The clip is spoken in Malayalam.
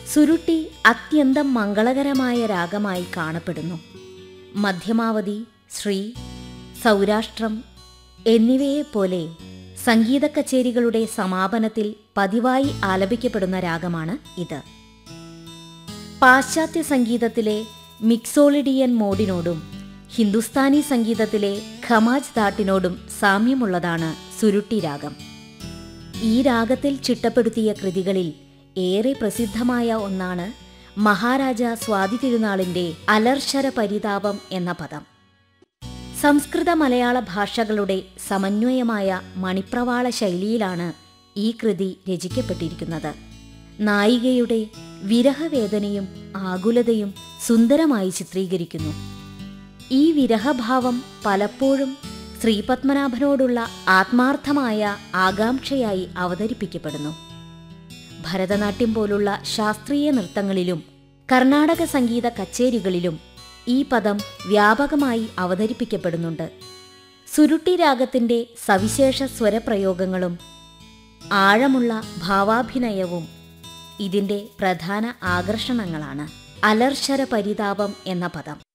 സുരുട്ടി അത്യന്തം മംഗളകരമായ രാഗമായി കാണപ്പെടുന്നു മധ്യമാവധി ശ്രീ സൗരാഷ്ട്രം എന്നിവയെപ്പോലെ സംഗീത കച്ചേരികളുടെ സമാപനത്തിൽ പതിവായി ആലപിക്കപ്പെടുന്ന രാഗമാണ് ഇത് പാശ്ചാത്യ സംഗീതത്തിലെ മിക്സോളിഡിയൻ മോഡിനോടും ഹിന്ദുസ്ഥാനി സംഗീതത്തിലെ ഖമാജ് താട്ടിനോടും സാമ്യമുള്ളതാണ് സുരുട്ടി രാഗം ഈ രാഗത്തിൽ ചിട്ടപ്പെടുത്തിയ കൃതികളിൽ ഏറെ പ്രസിദ്ധമായ ഒന്നാണ് മഹാരാജ സ്വാതി തിരുനാളിന്റെ അലർശര പരിതാപം എന്ന പദം സംസ്കൃത മലയാള ഭാഷകളുടെ സമന്വയമായ മണിപ്രവാള ശൈലിയിലാണ് ഈ കൃതി രചിക്കപ്പെട്ടിരിക്കുന്നത് നായികയുടെ വിരഹവേദനയും ആകുലതയും സുന്ദരമായി ചിത്രീകരിക്കുന്നു ഈ വിരഹഭാവം പലപ്പോഴും ശ്രീപത്മനാഭനോടുള്ള ആത്മാർത്ഥമായ ആകാംക്ഷയായി അവതരിപ്പിക്കപ്പെടുന്നു ഭരതനാട്യം പോലുള്ള ശാസ്ത്രീയ നൃത്തങ്ങളിലും കർണാടക സംഗീത കച്ചേരികളിലും ഈ പദം വ്യാപകമായി അവതരിപ്പിക്കപ്പെടുന്നുണ്ട് സുരുട്ടി രാഗത്തിന്റെ സവിശേഷ സ്വരപ്രയോഗങ്ങളും ആഴമുള്ള ഭാവാഭിനയവും ഇതിന്റെ പ്രധാന ആകർഷണങ്ങളാണ് അലർശര പരിതാപം എന്ന പദം